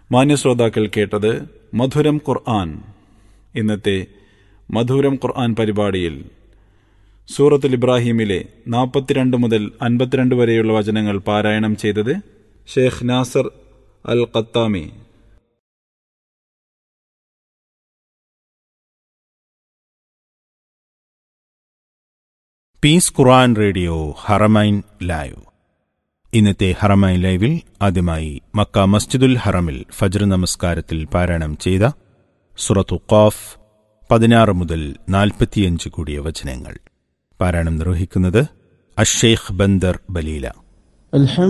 മാന്യശ്രോതാക്കൾ കേട്ടത് മധുരം ഖുർആൻ ഇന്നത്തെ മധുരം ഖുർആൻ പരിപാടിയിൽ സൂറത്തുൽ ഇബ്രാഹിമിലെ നാൽപ്പത്തിരണ്ട് മുതൽ അൻപത്തിരണ്ട് വരെയുള്ള വചനങ്ങൾ പാരായണം ചെയ്തത് Sheikh Nasser Al Qatami peace Quran radio Haramain live ഇന്നത്തെ ഹറമൈൻ ലൈവിൽ ആദ്യമായി മക്ക മസ്ജിദുൽ ഹറമിൽ ഫജ്ർ നമസ്കാരത്തിൽ പാരായണം ചെയ്ത സുറത്തു ഖാഫ് പതിനാറ് മുതൽ നാൽപ്പത്തിയഞ്ച് കൂടിയ വചനങ്ങൾ പാരായണം നിർവഹിക്കുന്നത് അഷേഖ് ബന്ദർ ബലീല الحمد